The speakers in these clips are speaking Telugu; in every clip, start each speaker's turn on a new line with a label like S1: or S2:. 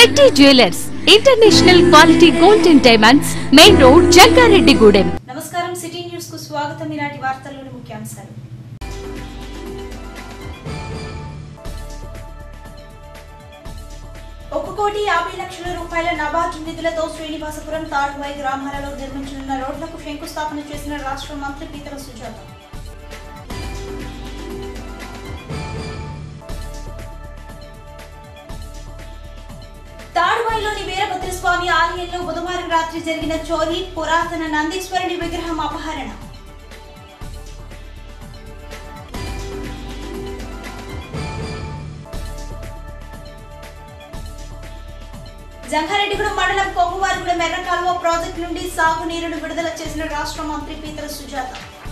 S1: Shetty jewellers international quality gold and diamonds main road Jangareddygudem
S2: నమస్కారం సిటీ న్యూస్ కు స్వాగతం ఈనాటి వార్తల్లోని ముఖ్యాంశాలు ఒక కోటి యాభై లక్షల రూపాయల నబార్డు నిధులతో శ్రీనివాసపురం తాడువై గ్రామాలలో నిర్మించనున్న రోడ్లకు శంకుస్థాపన చేసిన రాష్ట్ర మంత్రి పీతల సుజాత తాడువాయిలోని వీరభద్రస్వామి ఆలయంలో బుధవారం రాత్రి జరిగిన చోరీ పురాతన నందీశ్వరుని విగ్రహం అపహరణ జంగారెడ్డిగూడెం మండలం కొంగువారిగూడెం ఎర్ర కాలువ ప్రాజెక్టు నుండి సాగునీరును విడుదల చేసిన రాష్ట్ర మంత్రి పీతల సుజాత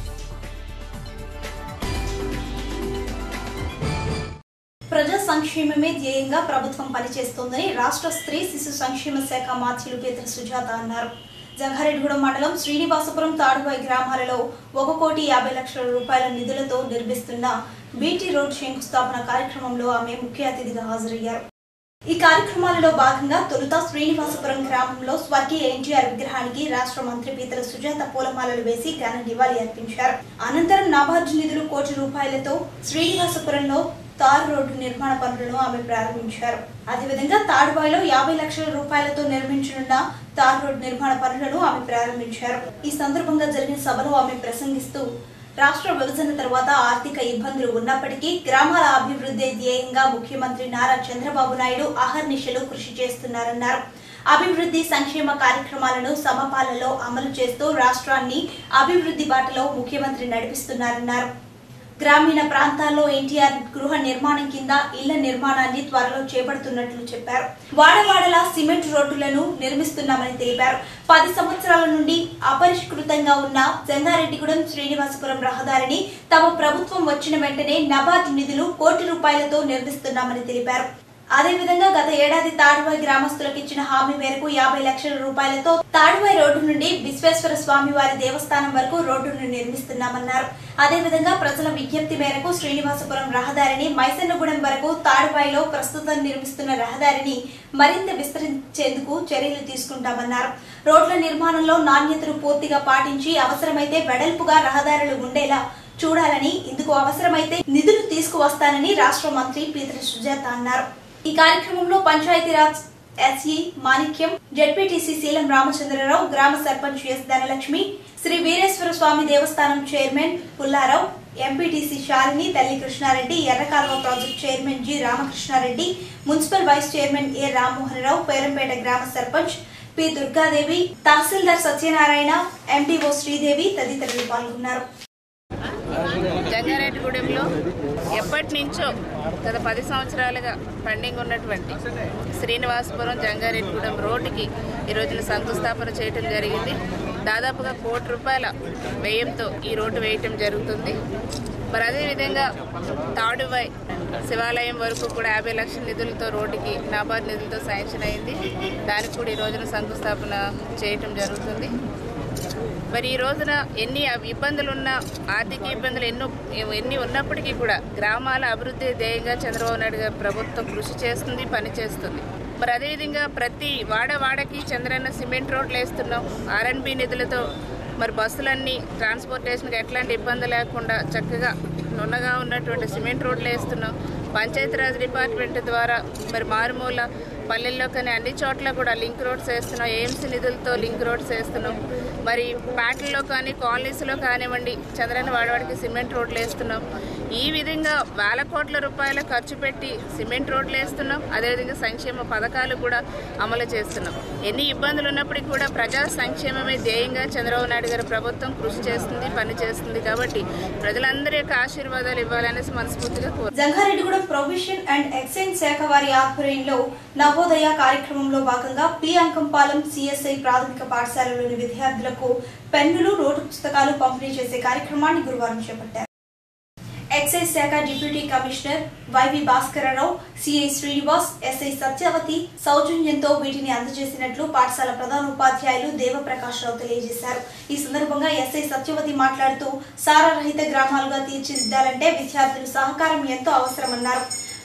S2: ప్రజా సంక్షేమమే ధ్యేయంగా ప్రభుత్వం పనిచేస్తోందని రాష్ట్ర స్త్రీ శిశు సంక్షేమ శాఖ మాధ్యులు పీతల సుజాత అన్నారు జంగారెడ్డిగూడెం మండలం శ్రీనివాసపురం తాడువాయి గ్రామాలలో ఒక కోటి యాభై లక్షల రూపాయల నిధులతో నిర్మిస్తున్న బీటీ రోడ్ శంకుస్థాపన కార్యక్రమంలో ఆమె ముఖ్య అతిథిగా హాజరయ్యారు ఈ కార్యక్రమాలలో భాగంగా తొలుత శ్రీనివాసపురం గ్రామంలో స్వర్గీయ ఎన్టీఆర్ విగ్రహానికి రాష్ట్ర మంత్రి పీతల సుజాత పూలమాలలు వేసి ఘన నివాళి అర్పించారు అనంతరం నాబార్డు నిధులు కోటి రూపాయలతో శ్రీనివాసపురంలో తార్ రోడ్డు నిర్మాణ పనులను ఆమె ప్రారంభించారు అదేవిధంగా తాడుబాయిలో యాభై లక్షల రూపాయలతో నిర్మించనున్న తార్ రోడ్డు నిర్మాణ పనులను ఆమె ప్రారంభించారు ఈ సందర్భంగా జరిగిన సభలో ఆమె ప్రసంగిస్తూ రాష్ట్ర విభజన తర్వాత ఆర్థిక ఇబ్బందులు ఉన్నప్పటికీ గ్రామాల అభివృద్ధి ధ్యేయంగా ముఖ్యమంత్రి నారా చంద్రబాబు నాయుడు అహర్నిశలు కృషి చేస్తున్నారన్నారు అభివృద్ధి సంక్షేమ కార్యక్రమాలను సమపాలలో అమలు చేస్తూ రాష్ట్రాన్ని అభివృద్ధి బాటలో ముఖ్యమంత్రి నడిపిస్తున్నారన్నారు గ్రామీణ ప్రాంతాల్లో ఎన్టీఆర్ గృహ నిర్మాణం కింద ఇళ్ల నిర్మాణాన్ని త్వరలో చేపడుతున్నట్లు చెప్పారు వాడవాడల సిమెంట్ రోడ్డులను నిర్మిస్తున్నామని తెలిపారు పది సంవత్సరాల నుండి అపరిష్కృతంగా ఉన్న జంగారెడ్డిగూడెం శ్రీనివాసపురం రహదారిని తమ ప్రభుత్వం వచ్చిన వెంటనే నబార్డ్ నిధులు కోటి రూపాయలతో నిర్మిస్తున్నామని తెలిపారు అదేవిధంగా గత ఏడాది తాడువాయి గ్రామస్తులకు ఇచ్చిన హామీ మేరకు యాభై లక్షల రూపాయలతో తాడువాయి రోడ్డు నుండి విశ్వేశ్వర స్వామి వారి దేవస్థానం వరకు రోడ్డును నిర్మిస్తున్నామన్నారు అదేవిధంగా ప్రజల విజ్ఞప్తి మేరకు శ్రీనివాసపురం రహదారిని మైసన్నగూడెం వరకు తాడువాయిలో ప్రస్తుతం నిర్మిస్తున్న రహదారిని మరింత విస్తరించేందుకు చర్యలు తీసుకుంటామన్నారు రోడ్ల నిర్మాణంలో నాణ్యతను పూర్తిగా పాటించి అవసరమైతే వెడల్పుగా రహదారులు ఉండేలా చూడాలని ఇందుకు అవసరమైతే నిధులు తీసుకువస్తానని రాష్ట్ర మంత్రి పీతల సుజాత అన్నారు ఈ కార్యక్రమంలో పంచాయతీరాజ్ ఎస్ఈ మాణిక్యం జడ్పీటీసీ శీలం రామచంద్రరావు గ్రామ sarpanch S Dhanalakshmi Sri Veereswara Swamy Devasthanam chairman Pulla Rao MPTC Shalini తల్లి Krishna Reddy Errakaluva project chairman G Ramakrishna Reddy municipal vice chairman A Rammohan Rao Perampeta గ్రామ సర్పంచ్ పి దుర్గాదేవి తహసీల్దార్ సత్యనారాయణ ఎండిఓ శ్రీదేవి తదితరులు పాల్గొన్నారు
S3: జంగారెడ్డిగూడెంలో ఎప్పటి నుంచో గత పది సంవత్సరాలుగా పెండింగ్ ఉన్నటువంటి శ్రీనివాసపురం జంగారెడ్డిగూడెం రోడ్డుకి ఈ రోజున శంకుస్థాపన చేయటం జరిగింది దాదాపుగా కోటి రూపాయల వ్యయంతో ఈ రోడ్డు వేయటం జరుగుతుంది మరి అదేవిధంగా తాడువై శివాలయం వరకు కూడా యాభై లక్షల నిధులతో రోడ్డుకి నాబార్డ్ నిధులతో శాంక్షన్ అయింది దానికి కూడా ఈ రోజున శంకుస్థాపన చేయటం జరుగుతుంది మరి ఈ రోజున ఎన్ని ఇబ్బందులు ఉన్నా ఆర్థిక ఇబ్బందులు ఎన్నో ఎన్ని ఉన్నప్పటికీ కూడా గ్రామాల అభివృద్ధి ధ్యేయంగా చంద్రబాబు నాయుడు గారి ప్రభుత్వం కృషి చేస్తుంది పని చేస్తుంది మరి అదేవిధంగా ప్రతి వాడ వాడకి చంద్రన్న సిమెంట్ రోడ్లు వేస్తున్నాం ఆర్ఎన్బి నిధులతో మరి బస్సులన్నీ ట్రాన్స్పోర్టేషన్కి ఎట్లాంటి ఇబ్బంది లేకుండా చక్కగా నున్నగా ఉన్నటువంటి సిమెంట్ రోడ్లు వేస్తున్నాం పంచాయతీరాజ్ డిపార్ట్మెంట్ ద్వారా మరి మారుమూల పల్లెల్లో కానీ అన్ని చోట్ల కూడా లింక్ రోడ్స్ వేస్తున్నాం ఏఎంసీ నిధులతో లింక్ రోడ్స్ వేస్తున్నాం మరి ప్యాట్లలో కానీ కాలనీస్లో కానివ్వండి చంద్రన్న వాడవాడికి సిమెంట్ రోడ్లు వేస్తున్నాం ఈ విధంగా వేల కోట్ల రూపాయల ఖర్చు పెట్టి సిమెంట్ రోడ్లు వేస్తున్నాం అదేవిధంగా సంక్షేమ పథకాలు కూడా అమలు చేస్తున్నాం ఎన్ని ఇబ్బందులు ఉన్నప్పటికీ కూడా ప్రజా సంక్షేమమే ధ్యేయంగా చంద్రబాబు నాయుడు గారి ప్రభుత్వం కృషి చేస్తుంది పని చేస్తుంది కాబట్టి ప్రజలందరి యొక్క ఆశీర్వాదాలు ఇవ్వాలనేసి మనస్ఫూర్తిగా కోరు
S2: జంగారెడ్డిగూడెం ప్రొవిషన్ అండ్ ఎక్సైజ్ శాఖ వారి ఆధ్వర్యంలో నవోదయ కార్యక్రమంలో భాగంగా పి అంకంపాలెం సిఎస్ఐ ప్రాథమిక పాఠశాలలోని విద్యార్థులకు పెన్నులు నోటు పుస్తకాలు పంపిణీ చేసే కార్యక్రమాన్ని గురువారం చేపట్టారు ఎక్సైజ్ శాఖ deputy commissioner YV Bhaskara Rao CI Srinivas SI Satyavathi సౌజన్యంతో వీటిని అందజేసినట్లు పాఠశాల ప్రధానోపాధ్యాయులు దేవప్రకాష్ రావు తెలియజేశారు ఈ సందర్భంగా ఎస్ఐ సత్యవతి మాట్లాడుతూ సారారహిత గ్రామాలుగా తీర్చిదిద్దాలంటే విద్యార్థుల సహకారం ఎంతో అవసరమన్నారు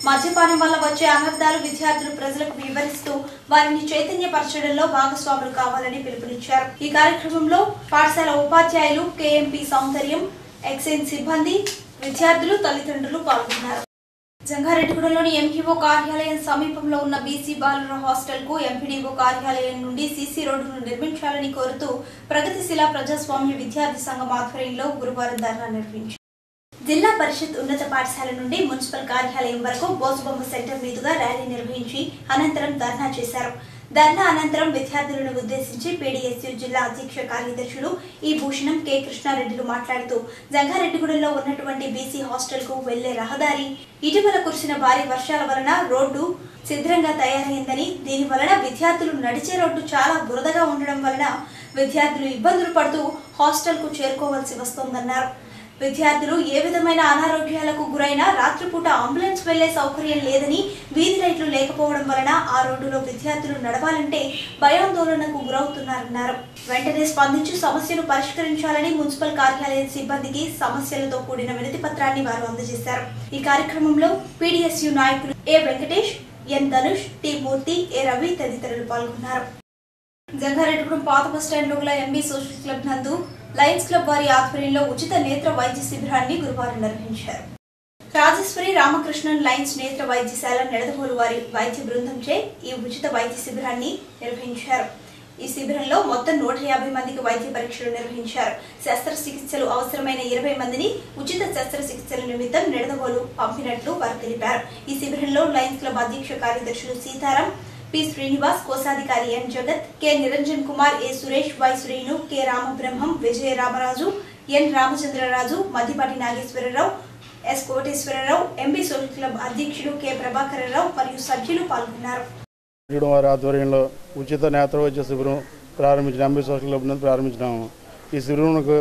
S2: మద్యపానం వల్ల వచ్చే అనర్థాలు విద్యార్థులు ప్రజలకు వివరిస్తూ వారిని చైతన్యపరచడంలో భాగస్వాములు కావాలని పిలుపునిచ్చారు ఈ కార్యక్రమంలో పాఠశాల ఉపాధ్యాయులు కేఎంపీ సౌందర్యం ఎక్సైజ్ సిబ్బంది విద్యార్థులు తల్లిదండ్రులు పాల్గొన్నారు జంగారెడ్డిగూడలోని ఎంపీఓ కార్యాలయం సమీపంలో ఉన్న బీసీ బాలుర హాస్టల్ కు ఎంపీడీఓ కార్యాలయం నుండి సీసీ రోడ్డును నిర్మించాలని కోరుతూ ప్రగతిశీల ప్రజాస్వామ్య విద్యార్థి సంఘం ఆధ్వర్యంలో గురువారం ధర్నా నిర్వహించారు జిల్లా పరిషత్ ఉన్నత పాఠశాల నుండి మున్సిపల్ కార్యాలయం వరకు బోసుబొమ్మ సెంటర్ మీదుగా ర్యాలీ నిర్వహించి అనంతరం ధర్నా చేశారు ధర్నా అనంతరం విద్యార్థులను ఉద్దేశించి పీడీఎస్యూ జిల్లా అధ్యక్ష కార్యదర్శులు ఈ భూషణం కె కృష్ణారెడ్డిలు మాట్లాడుతూ జంగారెడ్డిగూడెంలో ఉన్నటువంటి బీసీ హాస్టల్ కు వెళ్లే రహదారి ఇటీవల కురిసిన భారీ వర్షాల వలన రోడ్డు శిథిరంగా తయారైందని దీని వలన విద్యార్థులు నడిచే రోడ్డు చాలా బురదగా ఉండడం వలన విద్యార్థులు ఇబ్బందులు పడుతూ హాస్టల్ కు చేరుకోవాల్సి వస్తోందన్నారు విద్యార్థులు ఏ విధమైన అనారోగ్యాలకు గురైనా రాత్రిపూట అంబులెన్స్ వెళ్లే సౌకర్యం లేదని వీధి లైట్లు లేకపోవడం వలన ఆ రోడ్డులో విద్యార్థులు నడవాలంటే భయాందోళనకు గురవుతున్నారన్నారు వెంటనే స్పందించి సమస్యను పరిష్కరించాలని మున్సిపల్ కార్యాలయం సిబ్బందికి సమస్యలతో కూడిన వినతి పత్రాన్ని వారు అందజేశారు ఈ కార్యక్రమంలో పీడీఎస్యు నాయకులు A Venkatesh N Dhanush T Murthy A Ravi తదితరులు పాల్గొన్నారు జంగారెడ్డిగూడెం పాత బస్టాండ్ లో గల ఎంబీ సోషల్ క్లబ్ నందు లయన్స్ క్లబ్ వారి ఆధ్వర్యంలో ఉచిత నేత్ర వైద్య శిబిరాన్ని గురువారం నిర్వహించారు రాజేశ్వరి రామకృష్ణన్ లయన్స్ నేత్ర వైద్యశాల నెడదవోలు వారి వైద్య బృందంచే ఈ ఉచిత వైద్య శిబిరాన్ని నిర్వహించారు ఈ శిబిరంలో మొత్తం నూట యాభై మందికి వైద్య పరీక్షలు నిర్వహించారు శస్త్రచికిత్సలు అవసరమైన ఇరవై మందిని ఉచిత శస్త్రచికిత్సల నిమిత్తం నిడదవోలు పంపినట్లు వారు తెలిపారు ఈ శిబిరంలో లయన్స్ క్లబ్ అధ్యక్ష కార్యదర్శులు సీతారాం పి శ్రీనివాస్ కోశాధికారి N Jagat K Niranjan Kumar A Suresh Y Srinu K Ramabrahmam Vijaya Ramaraju N Ramachandra Raju Maddipati Nageswara Rao S Koteswara Rao MB social club అధ్యక్షుడు కె ప్రభాకరరావు మరియు సభ్యులు పాల్గొన్నారు
S4: చేయడం వారి ఆధ్వర్యంలో ఉచిత నేత్ర వైద్య శిబిరం ప్రారంభించిన ఎంబీ సోషల్ క్లబ్ నుంచి ప్రారంభించినాము ఈ శిబిరంకు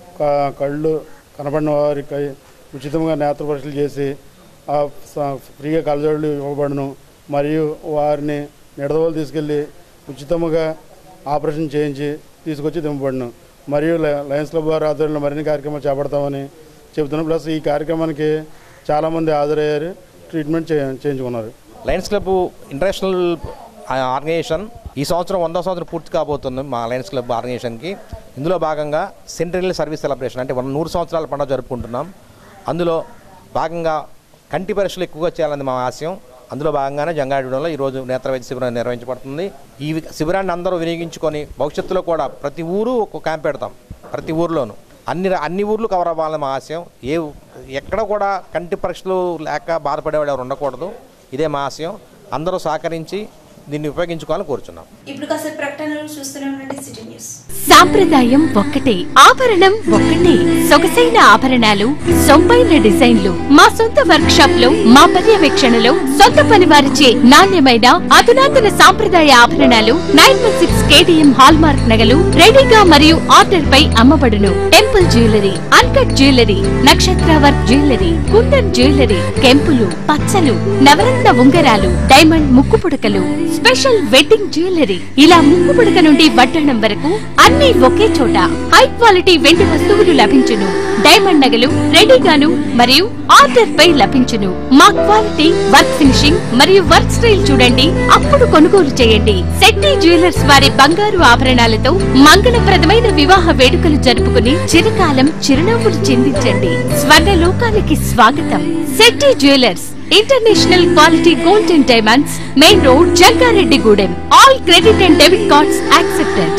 S4: క- కళ్ళు కనబడిన వారికి ఉచితంగా నేత్ర పరీక్షలు చేసి ఆ స- ఫ్రీగా కళ్ళజోళ్ళు ఇవ్వబడును మరియు వారిని నిడదవోలు తీసుకెళ్ళి ఉచితంగా ఆపరేషన్ చేయించి తీసుకొచ్చి దింపబడును మరియు లయ- లయన్స్ క్లబ్ వారి ఆధ్వర్యంలో మరిన్ని కార్యక్రమాలు చేపడతామని చెబుతున్నాం ప్లస్ ఈ కార్యక్రమానికి చాలామంది హాజరయ్యారు ట్రీట్మెంట్ చే చేయించుకున్నారు
S5: లయన్స్ క్లబ్ ఇంటర్నేషనల్ ఆర్గనైజేషన్ ఈ సంవత్సరం వంద సంవత్సరం పూర్తి కాబోతుంది మా లయన్స్ క్లబ్ ఆర్గనైజేషన్కి ఇందులో భాగంగా సెంట్రల్ సర్వీస్ సెలబ్రేషన్ అంటే వన్ నూరు సంవత్సరాల పండుగ జరుపుకుంటున్నాం అందులో భాగంగా కంటి పరీక్షలు ఎక్కువగా చేయాలని మా ఆశయం అందులో భాగంగానే జంగారెడ్డిలో ఈరోజు నేత్ర వైద్య శిబిరం నిర్వహించబడుతుంది ఈ శిబిరాన్ని అందరూ వినియోగించుకొని భవిష్యత్తులో కూడా ప్రతి ఊరు ఒక క్యాంప్ పెడతాం ప్రతి ఊర్లోనూ అన్ని అన్ని ఊర్లు కవర్ అవ్వాలని మా ఆశయం ఏ ఎక్కడ కూడా కంటి పరీక్షలు లేక బాధపడేవాడు ఎవరు ఉండకూడదు ఇదే మా ఆశయం అందరూ సహకరించి దీన్ని ఉపయోగించుకోవాలని కోరుచున్నాం
S2: ఇప్పుడు కాసేపు ప్రకటనలు చూస్తూనే ఉండండి సిటీ న్యూస్
S1: సాంప్రదాయం ఒక్కటే ఆభరణం ఒక్కటే సొగసైన ఆభరణాలు సొంపైన డిజైన్లు మా సొంత వర్క్ షాప్ లో మా పర్యవేక్షణలో సొంత పని వారిచే నాణ్యమైన అధునాతన సాంప్రదాయ ఆభరణాలు nine one six KTM hallmark నగలు రెడీగా మరియు ఆర్డర్ పై అమ్మబడును టెంపుల్ జ్యువెలరీ అన్కట్ జ్యువెలరీ నక్షత్ర వర్క్ జ్యువెలరీ కుందన్ జ్యువెలరీ కెంపులు పచ్చలు నవరత్న ఉంగరాలు డైమండ్ ముక్కు పుడకలు స్పెషల్ వెడ్డింగ్ జ్యువెలరీ ఇలా ముక్కు పుడక నుండి వడ్డణం వరకు అన్ని ఒకే చోట హై క్వాలిటీ వెండి వస్తువులు లభించును డైమండ్ నగలు రెడీగాను మరియు ఆర్డర్ పై లభించును మా క్వాలిటీ వర్క్ ఫినిషింగ్ మరియు వర్క్ స్టైల్ చూడండి అప్పుడు కొనుగోలు చేయండి శెట్టి జ్యువెలర్స్ వారి బంగారు ఆభరణాలతో మంగళప్రదమైన వివాహ వేడుకలు జరుపుకుని చిరకాలం చిరునవ్వులు చిందించండి స్వర్ణ లోకానికి స్వాగతం Shetty jewellers international quality gold and diamonds main road Jangareddygudem all credit and debit cards accepted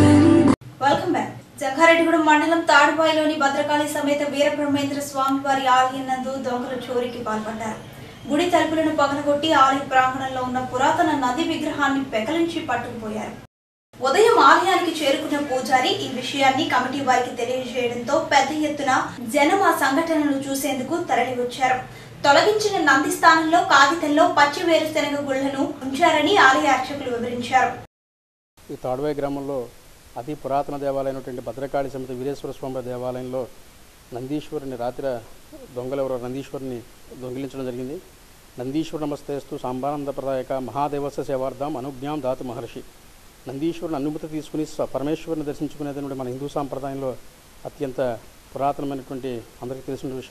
S2: welcome back Jangareddygudem మండలం తాడుబాయిలోని భద్రకాళి సమేత వీరబ్రహ్మేంద్ర స్వామి వారి ఆలయం నందు దొంగలు చోరీకి పాల్పడ్డారు గుడి తలుపులను పగలగొట్టి ఆలయ ప్రాంగణంలో ఉన్న పురాతన నది విగ్రహాన్ని పెకలించి పట్టుకుపోయారు ఉదయం ఆలయానికి చేరుకున్న పూజారి ఈ విషయాన్ని కమిటీ వారికి తెలియజేయడంతో పెద్ద ఎత్తున జనం ఆ సంఘటనను చూసేందుకు తరలి వచ్చారు తొలగించిన నంది స్థానంలో కాగితంలో పచ్చి వేరుశెనగ గుళ్లను ఉంచారని ఆలయ అర్చకులు వివరించారు
S4: ఈ తాడువాయి గ్రామంలో అతి పురాతన దేవాలయమైనటువంటి భద్రకాళి సమేత వీరేశ్వర స్వామి దేవాలయంలో నందీశ్వరుని రాత్రి దొంగలు ఎవరో నందీశ్వరుని దొంగిలించడం జరిగింది నందీశ్వరు నమస్తేస్తూ సాంబానందప్రదాయక మహాదేవస్య సేవార్థం అనుజ్ఞాం దాతు మహర్షి నందీశ్వరుని అనుమతి తీసుకుని స్వ- పరమేశ్వరుని దర్శించుకునేది మన హిందూ సాంప్రదాయంలో అత్యంత పురాతనమైనటువంటి అందరికీ తెలిసిన విషయమే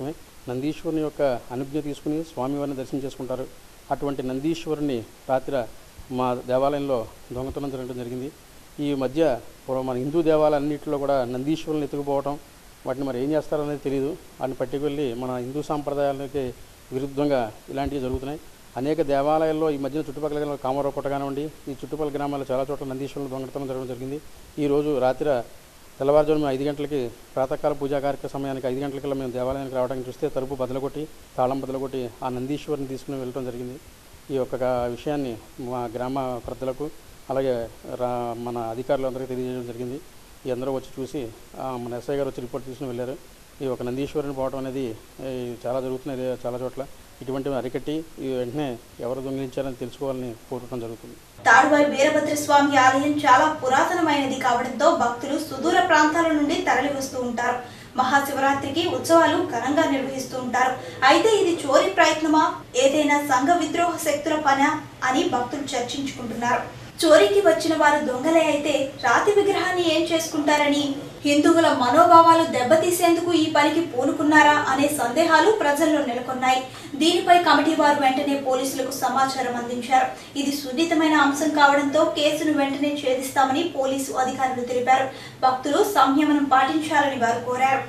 S6: నందీశ్వరుని యొక్క అనుజ్ఞ తీసుకుని స్వామివారిని దర్శనం చేసుకుంటారు అటువంటి నందీశ్వరుని రాత్రి మా దేవాలయంలో దొంగతనం జరగడం జరిగింది ఈ మధ్య ఇప్పుడు మన హిందూ దేవాలయాలన్నింటిలో కూడా నందీశ్వరుని ఎత్తుకుపోవటం వాటిని మరి ఏం చేస్తారనేది తెలియదు వాటిని పట్టుకెళ్ళి మన హిందూ సాంప్రదాయాలకి విరుద్ధంగా ఇలాంటివి జరుగుతున్నాయి అనేక దేవాలయాల్లో ఈ మధ్యన చుట్టుపక్కల గ్రామాలు కామరకోట కానివ్వండి ఈ చుట్టుపక్కల గ్రామాల్లో చాలా చోట్ల నందీశ్వరులు దొంగతనం జరగడం జరిగింది ఈరోజు రాత్రి తెల్లవారుజాము ఐదు గంటలకి ప్రాతకాల పూజా కార్యక్రమ సమయానికి ఐదు గంటలకల్లా మేము దేవాలయానికి రావడానికి చూస్తే తలుపు బదలగొట్టి తాళం బదలగొట్టి ఆ నందీశ్వరుని తీసుకుని వెళ్ళడం జరిగింది ఈ యొక్క విషయాన్ని మా గ్రామ పెద్దలకు అలాగే రా మన అధికారులందరికీ తెలియజేయడం జరిగింది ఈ అందరూ వచ్చి చూసి ఆ, మన ఎస్ఐ గారు వచ్చి రిపోర్ట్ తీసుకుని వెళ్ళారు ఈ ఒక నందీశ్వరుని పోవడం అనేది ఈ, చాలా జరుగుతున్నాయి చాలా చోట్ల ఇటువంటివి అరికట్టి ఈ వెంటనే ఎవరు దొంగిలించారని తెలుసుకోవాలని కోరటం జరుగుతుంది
S2: తాడువాయి వీరభద్ర స్వామి ఆలయం చాలా పురాతనమైనది కావడంతో భక్తులు సుదూర ప్రాంతాల నుండి తరలి వస్తూ ఉంటారు మహాశివరాత్రికి ఉత్సవాలు ఘనంగా నిర్వహిస్తూ ఉంటారు అయితే ఇది చోరీ ప్రయత్నమా ఏదైనా సంఘ విద్రోహ శక్తుల పనా అని భక్తులు చర్చించుకుంటున్నారు చోరీకి వచ్చిన వారు దొంగలే అయితే రాతి విగ్రహాన్ని ఏం చేసుకుంటారని హిందువుల మనోభావాలు దెబ్బతీసేందుకు ఈ పనికి పూనుకున్నారా అనే సందేహాలు ప్రజల్లో నెలకొన్నాయి దీనిపై కమిటీ వారు వెంటనే పోలీసులకు సమాచారం అందించారు ఇది సున్నితమైన అంశం కావడంతో కేసును వెంటనే ఛేదిస్తామని పోలీసు అధికారులు తెలిపారు భక్తులు సంయమనం పాటించాలని వారు కోరారు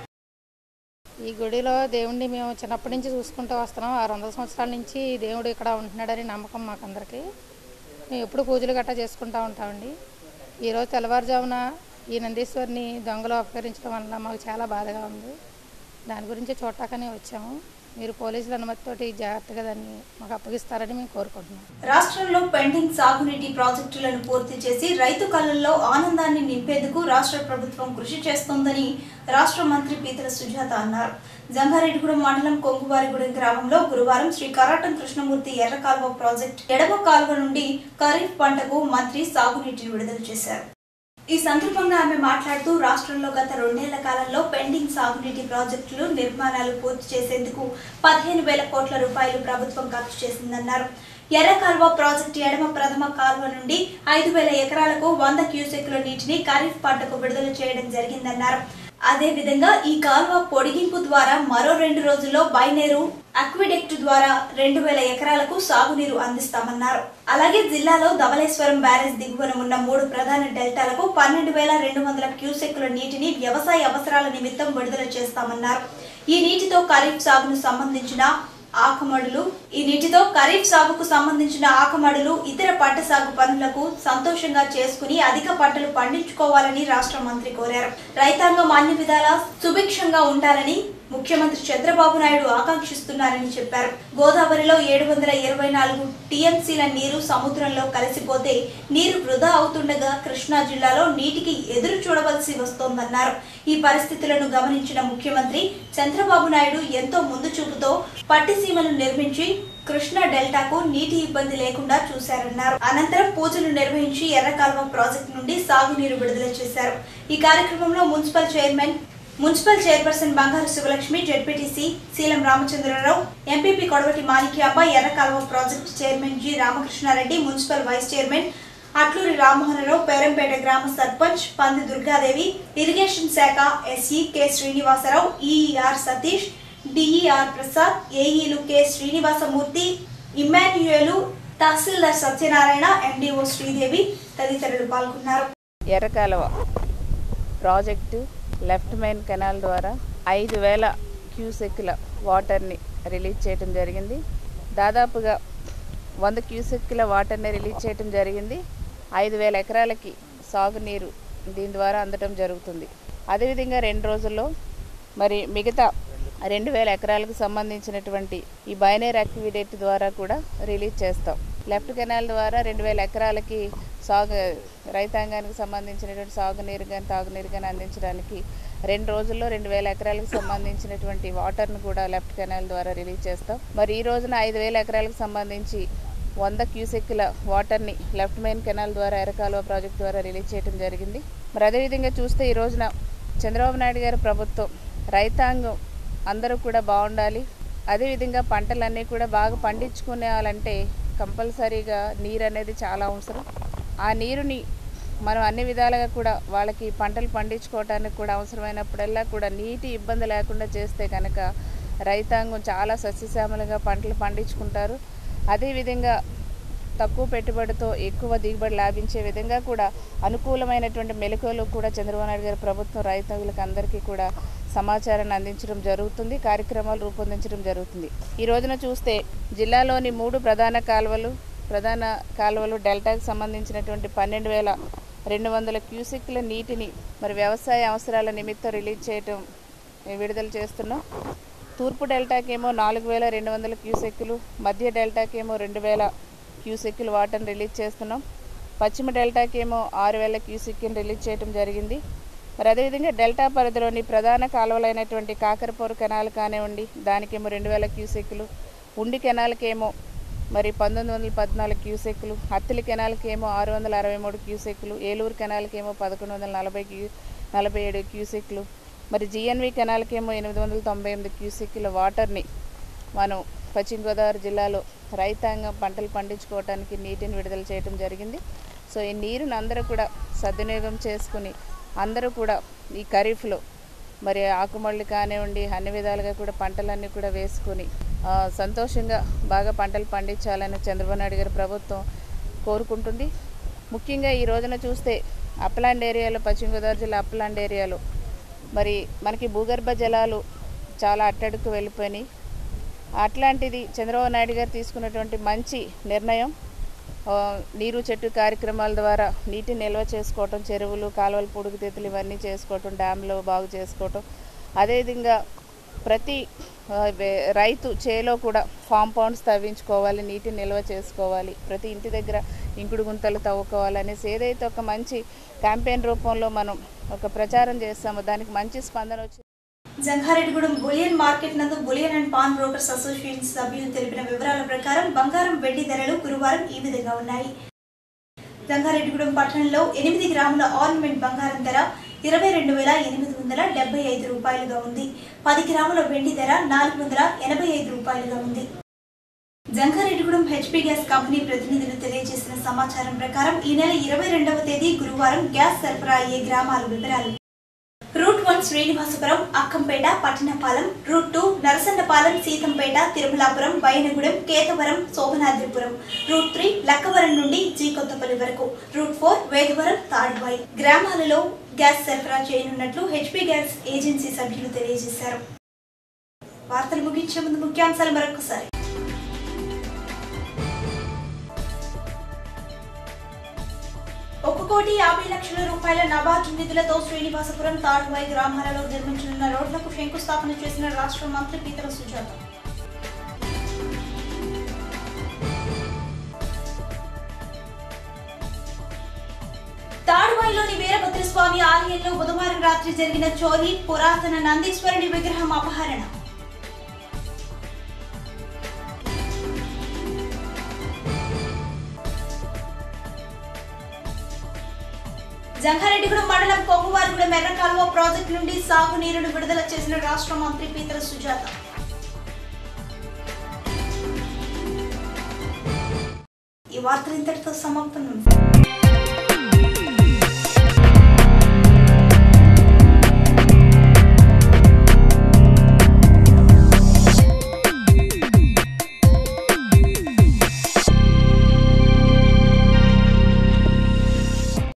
S7: ఈ గుడిలో దేవుణ్ణి మేము చిన్నప్పటి నుంచి చూసుకుంటూ వస్తున్నాం ఆరు వందల సంవత్సరాల నుంచి దేవుడు ఇక్కడ ఉంటున్నాడని నమ్మకం మాకందరికీ మేము ఎప్పుడు పూజలు గట్టా చేసుకుంటూ ఉంటామండి ఈరోజు తెల్లవారుజామున ఈ నందీశ్వరిని దొంగలు అపహరించడం వల్ల మాకు చాలా బాధగా ఉంది దాని గురించి చూడటాకనే వచ్చాము మీరు పోలీసుల అనుమతితోటి జాగ్రత్తగా దాన్ని మాకు అప్పగిస్తారని మేము కోరుకుంటున్నాం
S2: రాష్ట్రంలో పెండింగ్ సాగునీటి ప్రాజెక్టులను పూర్తి చేసి రైతు కళ్ళల్లో ఆనందాన్ని నింపేందుకు రాష్ట్ర ప్రభుత్వం కృషి చేస్తోందని రాష్ట్ర మంత్రి పీతల సుజాత అన్నారు జంగారెడ్డిగూడెం మండలం కొంగువారిగూడెం గ్రామంలో గురువారం శ్రీ కరాటం కృష్ణమూర్తి ఎర్ర కాలువ ప్రాజెక్ట్ ఎడమ కాలువ నుండి ఖరీఫ్ పంటకు మంత్రి సాగునీటిని విడుదల చేశారు ఈ సందర్భంగా ఆమె మాట్లాడుతూ రాష్ట్రంలో గత రెండేళ్ల కాలంలో పెండింగ్ సాగునీటి ప్రాజెక్టులు నిర్మాణాలు పూర్తి చేసేందుకు పదిహేను వేల కోట్ల రూపాయలు ప్రభుత్వం ఖర్చు చేసిందన్నారు ఎర్ర కాలువ ప్రాజెక్టు ఎడమ ప్రథమ కాలువ నుండి ఐదు వేల ఎకరాలకు వంద క్యూసెక్ల నీటిని ఖరీఫ్ పంటకు విడుదల చేయడం జరిగిందన్నారు అదే విధంగా ఈ కాలువ పొడిగింపు ద్వారా మరో రెండు రోజుల్లో బైనేరు అక్విడెక్ట్ ద్వారా రెండు వేల ఎకరాలకు సాగునీరు అందిస్తామన్నారు అలాగే జిల్లాలో ధవళేశ్వరం బ్యారేజ్ దిగువన ఉన్న మూడు ప్రధాన డెల్టాలకు పన్నెండు వేల రెండు వందల క్యూసెక్కుల నీటిని వ్యవసాయ అవసరాల నిమిత్తం విడుదల చేస్తామన్నారు ఈ నీటితో ఖరీఫ్ సాగును సంబంధించిన ఆకమడులు ఈ నీటితో ఖరీఫ్ సాగుకు సంబంధించిన ఆకమడులు ఇతర పంట సాగు పనులకు సంతోషంగా చేసుకుని అధిక పంటలు పండించుకోవాలని రాష్ట్ర మంత్రి కోరారు రైతాంగం అన్ని విధాలా సుభిక్షంగా ఉండాలని ముఖ్యమంత్రి చంద్రబాబు నాయుడు ఆకాంక్షిస్తున్నారని చెప్పారు గోదావరిలో ఏడు వందల ఇరవై నాలుగు టీఎంసీల నీరు సముద్రంలో కలిసిపోతే నీరు వృధా అవుతుండగా కృష్ణా జిల్లాలో నీటికి ఎదురు చూడవలసి వస్తోందన్నారు ఈ పరిస్థితులను గమనించిన ముఖ్యమంత్రి చంద్రబాబు నాయుడు ఎంతో ముందు చూపుతో పట్టిసీమను నిర్మించి కృష్ణా డెల్టాకు నీటి ఇబ్బంది లేకుండా చూశారన్నారు అనంతరం పూజలు నిర్వహించి ఎర్రకాలువ ప్రాజెక్టు నుండి సాగునీరు విడుదల చేశారు ఈ కార్యక్రమంలో municipal chairman municipal chairperson Bangaru Sivalakshmi ZPTC Seelam Ramachandra Rao MPP Kodavati మాణిక్యాప Errakaluva project chairman G Ramakrishna Reddy municipal vice chairman Atluri Rammohana Rao Perampeta గ్రామ సర్పంచ్ పంది దుర్గాదేవి ఇరిగేషన్ శాఖ SE K Srinivasa Rao EE R Satish DE R Prasad ఏఈలు K Srinivasa Murthy Emmanuel tahsildar Satyanarayana MDO Sridevi తదితరులు పాల్గొన్నారు
S3: Errakaluva project left main canal ద్వారా ఐదు వేల క్యూసెక్ల వాటర్ని రిలీజ్ చేయడం జరిగింది దాదాపుగా వంద క్యూసెక్ల వాటర్ని రిలీజ్ చేయడం జరిగింది ఐదు వేల ఎకరాలకి సాగునీరు దీని ద్వారా అందటం జరుగుతుంది అదేవిధంగా రెండు రోజుల్లో మరి మిగతా రెండు వేల ఎకరాలకు సంబంధించినటువంటి ఈ బైనేర్ యాక్టివిటీ ద్వారా కూడా రిలీజ్ చేస్తాం లెఫ్ట్ కెనాల్ ద్వారా రెండు వేల ఎకరాలకి సాగు రైతాంగానికి సంబంధించినటువంటి సాగునీరు కానీ తాగునీరు కానీ అందించడానికి రెండు రోజుల్లో రెండు వేల ఎకరాలకు సంబంధించినటువంటి వాటర్ను కూడా లెఫ్ట్ కెనాల్ ద్వారా రిలీజ్ చేస్తాం మరి ఈ రోజున ఐదు వేల ఎకరాలకు సంబంధించి వంద క్యూసెక్ల వాటర్ని లెఫ్ట్ మెయిన్ కెనాల్ ద్వారా ఎరకాలువ ప్రాజెక్ట్ ద్వారా రిలీజ్ చేయడం జరిగింది మరి అదేవిధంగా చూస్తే ఈ రోజున చంద్రబాబు నాయుడు గారి ప్రభుత్వం రైతాంగం అందరూ కూడా బాగుండాలి అదేవిధంగా పంటలన్నీ కూడా బాగా పండించుకునేవాలంటే కంపల్సరీగా నీరు అనేది చాలా అవసరం ఆ నీరుని మనం అన్ని విధాలుగా కూడా వాళ్ళకి పంటలు పండించుకోవడానికి కూడా అవసరమైనప్పుడల్లా కూడా నీటి ఇబ్బంది లేకుండా చేస్తే కనుక రైతాంగం చాలా సస్యశ్యామలంగా పంటలు పండించుకుంటారు అదేవిధంగా తక్కువ పెట్టుబడితో ఎక్కువ దిగుబడి లాభించే విధంగా కూడా అనుకూలమైనటువంటి మెలకువలు కూడా చంద్రబాబు నాయుడు గారి ప్రభుత్వం రైతులకు అందరికీ కూడా సమాచారాన్ని అందించడం జరుగుతుంది కార్యక్రమాలు రూపొందించడం జరుగుతుంది ఈ రోజున చూస్తే జిల్లాలోని మూడు ప్రధాన కాలువలు ప్రధాన కాలువలు డెల్టాకు సంబంధించినటువంటి పన్నెండు వేల రెండు వందల క్యూసెక్ల నీటిని మరి వ్యవసాయ అవసరాల నిమిత్తం రిలీజ్ చేయటం ఏ, విడుదల చేస్తున్నాం తూర్పు డెల్టాకేమో నాలుగు వేల రెండు వందల క్యూసెక్కులు మధ్య డెల్టాకేమో రెండు వేల క్యూసెక్కులు వాటర్ని రిలీజ్ చేస్తున్నాం పశ్చిమ డెల్టాకేమో ఆరు వేల క్యూసెక్ని రిలీజ్ చేయడం జరిగింది మరి అదేవిధంగా డెల్టా పరిధిలోని ప్రధాన కాలువలైనటువంటి కాకరపూర్ కెనాల్ కానివ్వండి దానికేమో రెండు వేల క్యూసెక్కులు ఉండి కెనాల్కేమో మరి పంతొమ్మిది వందల పద్నాలుగు క్యూసెక్కులు అత్తిలి కెనాల్కేమో ఆరు వందల అరవై మూడు క్యూసెక్కులు ఏలూరు కెనాల్కేమో పదకొండు వందల నలభై క్యూ నలభై ఏడు క్యూసెక్కులు మరి జిఎన్వి కెనాల్కేమో ఎనిమిది వందల తొంభై ఎనిమిది క్యూసెక్కుల వాటర్ని మనం పశ్చిమ గోదావరి జిల్లాలో రైతాంగం పంటలు పండించుకోవడానికి నీటిని విడుదల చేయడం జరిగింది సో ఈ నీరుని అందరూ కూడా సద్వినియోగం చేసుకుని అందరూ కూడా ఈ ఖరీఫ్లో మరి ఆకుమళ్ళు కానివ్వండి అన్ని విధాలుగా కూడా పంటలన్నీ కూడా వేసుకొని ఆ, సంతోషంగా బాగా పంటలు పండించాలని చంద్రబాబు నాయుడు గారి ప్రభుత్వం కోరుకుంటుంది ముఖ్యంగా ఈ రోజున చూస్తే అప్లాండ్ ఏరియాలో పశ్చిమ గోదావరి జిల్లా అప్లాండ్ ఏరియాలో మరి మనకి భూగర్భ జలాలు చాలా అట్టడుకు వెళ్ళిపోయినాయి అట్లాంటిది చంద్రబాబు నాయుడు గారు తీసుకున్నటువంటి మంచి నిర్ణయం ఆ, నీరు చెట్టు కార్యక్రమాల ద్వారా నీటిని నిల్వ చేసుకోవటం చెరువులు కాలువలు పొడుగుతెత్తులు ఇవన్నీ చేసుకోవటం డ్యామ్లు బాగు చేసుకోవటం అదేవిధంగా ప్రతి ఆ, వే- రైతు చేలో కూడా ఫామ్ పౌండ్స్ తవ్వించుకోవాలి నీటిని నిల్వ చేసుకోవాలి ప్రతి ఇంటి దగ్గర ఇంకుడు గుంతలు తవ్వుకోవాలి అనేసి ఏదైతే ఒక మంచి క్యాంపెయిన్ రూపంలో మనం ఒక ప్రచారం చేస్తామో దానికి మంచి స్పందన వచ్చింది
S2: జంగారెడ్డిగూడెం బులియన్ మార్కెట్ నందు bullion and pawn brokers association సభ్యులు తెలిపిన వివరాల ప్రకారం బంగారం వెండి ధరలు గురువారం ఈ విధంగా ఉన్నాయి జంగారెడ్డిగూడెం పట్టణంలో ఎనిమిది గ్రాముల ఆర్నమెంట్ బంగారం ధర ఇరవై రెండు వేల ఎనిమిది వందల డెబ్బై ఐదు రూపాయలుగా ఉంది పది గ్రాముల వెండి ధర నాలుగు వందల ఎనభై ఐదు రూపాయలుగా ఉంది జంగారెడ్డిగూడెం హెచ్పీ గ్యాస్ కంపెనీ ప్రతినిధులు తెలియజేసిన సమాచారం ప్రకారం ఈ నెల ఇరవై రెండవ తేదీ గురువారం గ్యాస్ సరఫరా అయ్యే గ్రామాల వివరాలు route one Srinivasapuram Akkampeta Pattanapalem route two Narasannapalem Seethampeta Tirumalapuram Bayanagudem Kethavaram Sobhanadripuram route three Lakkavaram నుండి జీ కొత్తపల్లి వరకు రూట్ ఫోర్ వేగవరం తాడ్వాయి గ్రామాలలో గ్యాస్ సరఫరా చేయనున్నట్లు హెచ్పీ గ్యాస్ ఏజెన్సీ సభ్యులు తెలియజేశారు వార్తలు ముగించే ముందు ముఖ్యాంశాలు మరొకసారి ఒక కోటి యాభై లక్షల రూపాయల నబార్డు నిధులతో శ్రీనివాసపురం తాడువాయి గ్రామాలలో నిర్మించనున్న రోడ్లకు శంకుస్థాపన చేసిన రాష్ట్ర మంత్రి పీతల సుజాత తాడువాయిలోని వీరభద్రస్వామి ఆలయంలో బుధవారం రాత్రి జరిగిన చోరీ పురాతన నందీశ్వరుని విగ్రహం అపహరణ జంగారెడ్డిగూడెం మండలం కొంగువారిగూడెం ఎర్ర కాలువ ప్రాజెక్టు నుండి సాగునీరును విడుదల చేసిన రాష్ట్ర మంత్రి పీతల సుజాత ఈ వార్తలు ఇంతటితో సమాప్తం